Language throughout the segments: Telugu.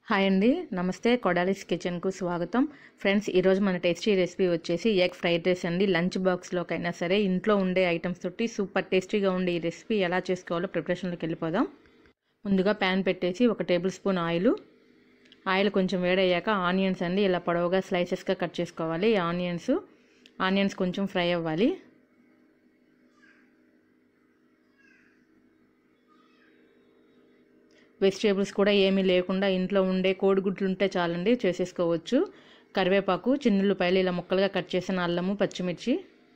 హాయ్ అండి నమస్తే కొడాలిస్ కిచెన్కు స్వాగతం ఫ్రెండ్స్ ఈరోజు మన టేస్టీ రెసిపీ వచ్చేసి ఎగ్ ఫ్రైడ్ రైస్ అండి లంచ్ బాక్స్లోకైనా సరే ఇంట్లో ఉండే ఐటమ్స్ తోటి సూపర్ టేస్టీగా ఉండే ఈ రెసిపీ ఎలా చేసుకోవాలో ప్రిపరేషన్లోకి వెళ్ళిపోదాం ముందుగా ప్యాన్ పెట్టేసి ఒక టేబుల్ స్పూన్ ఆయిల్ ఆయిల్ కొంచెం వేడయ్యాక ఆనియన్స్ అండి ఇలా పొడవుగా స్లైసెస్గా కట్ చేసుకోవాలి ఈ ఆనియన్స్ ఆనియన్స్ కొంచెం ఫ్రై అవ్వాలి వెజిటేబుల్స్ కూడా ఏమీ లేకుండా ఇంట్లో ఉండే కోడిగుడ్లు ఉంటే చాలండి చేసేసుకోవచ్చు కరివేపాకు చిన్నుల్లిపాయలు ఇలా ముక్కలుగా కట్ చేసిన అల్లము పచ్చిమిర్చి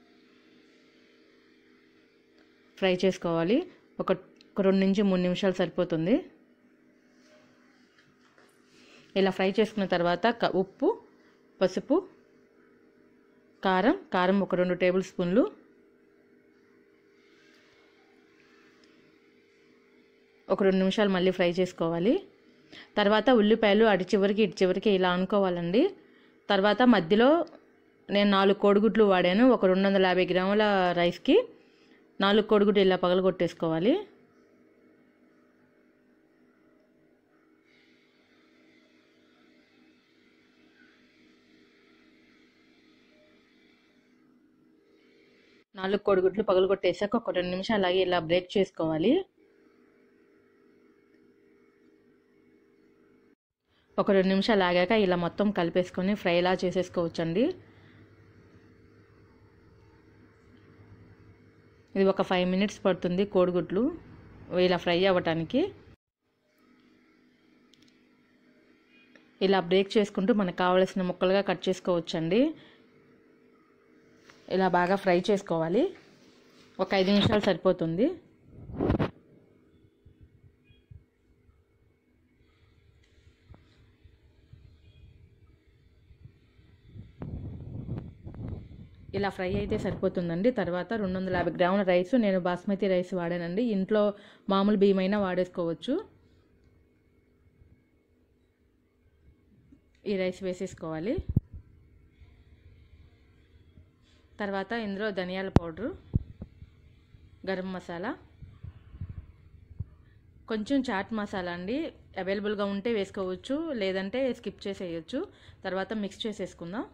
ఫ్రై చేసుకోవాలి ఒక ఒక రెండు నుంచి మూడు నిమిషాలు సరిపోతుంది ఇలా ఫ్రై చేసుకున్న తర్వాత ఉప్పు పసుపు కారం కారం ఒక రెండు టేబుల్ స్పూన్లు ఒక రెండు నిమిషాలు మళ్ళీ ఫ్రై చేసుకోవాలి తర్వాత ఉల్లిపాయలు అటు చివరికి ఇటు చివరికి ఇలా అనుకోవాలండి తర్వాత మధ్యలో నేను నాలుగు కోడిగుడ్లు వాడాను ఒక రెండు వందల యాభై గ్రాముల రైస్కి నాలుగు కోడిగుడ్లు ఇలా పగలగొట్టేసుకోవాలి నాలుగు కోడిగుడ్లు పగలగొట్టేసాక ఒక రెండు నిమిషాలు అలాగే ఇలా బ్రేక్ చేసుకోవాలి ఒక రెండు నిమిషాలు ఆగాక ఇలా మొత్తం కలిపేసుకొని ఫ్రైలా చేసేసుకోవచ్చండి ఇది ఒక ఫైవ్ మినిట్స్ పడుతుంది కోడిగుడ్లు ఇలా ఫ్రై అవ్వటానికి ఇలా బ్రేక్ చేసుకుంటూ మనకు కావలసిన ముక్కలుగా కట్ చేసుకోవచ్చండి ఇలా బాగా ఫ్రై చేసుకోవాలి ఒక ఐదు నిమిషాలు సరిపోతుంది ఇలా ఫ్రై అయితే సరిపోతుందండి తర్వాత రెండు వందల యాభై గ్రాముల రైస్ నేను బాస్మతి రైస్ వాడానండి ఇంట్లో మామూలు బియ్యమైనా వాడేసుకోవచ్చు ఈ రైస్ వేసేసుకోవాలి తర్వాత ఇందులో ధనియాల పౌడరు గరం మసాలా కొంచెం చాట్ మసాలా అండి అవైలబుల్గా ఉంటే వేసుకోవచ్చు లేదంటే స్కిప్ చేసేయచ్చు తర్వాత మిక్స్ చేసేసుకుందాం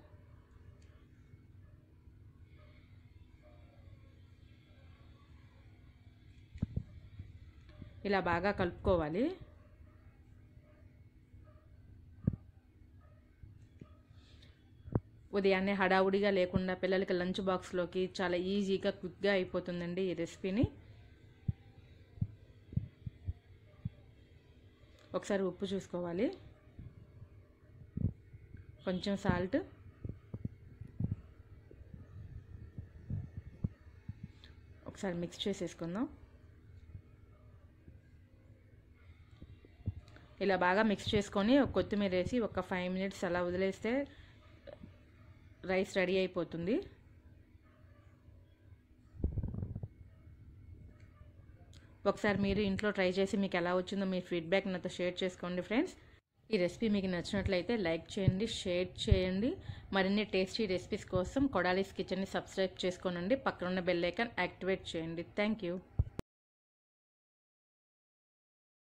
ఇలా బాగా కలుపుకోవాలి ఉదయాన్నే హడావుడిగా లేకుండా పిల్లలకి లంచ్ బాక్స్లోకి చాలా ఈజీగా క్విక్గా అయిపోతుందండి ఈ రెసిపీని ఒకసారి ఉప్పు చూసుకోవాలి కొంచెం సాల్ట్ ఒకసారి మిక్స్ చేసేసుకుందాం ఇలా బాగా మిక్స్ చేసుకొని కొత్తిమీర వేసి ఒక ఫైవ్ మినిట్స్ అలా వదిలేస్తే రైస్ రెడీ అయిపోతుంది ఒకసారి మీరు ఇంట్లో ట్రై చేసి మీకు ఎలా వచ్చిందో మీ ఫీడ్బ్యాక్ నాతో షేర్ చేసుకోండి ఫ్రెండ్స్ ఈ రెసిపీ మీకు నచ్చినట్లయితే లైక్ చేయండి షేర్ చేయండి మరిన్ని టేస్టీ రెసిపీస్ కోసం కొడాలీస్ కిచెన్ని సబ్స్క్రైబ్ చేసుకోనండి పక్కనున్న బెల్ ఐకాన్ యాక్టివేట్ చేయండి థ్యాంక్ యూ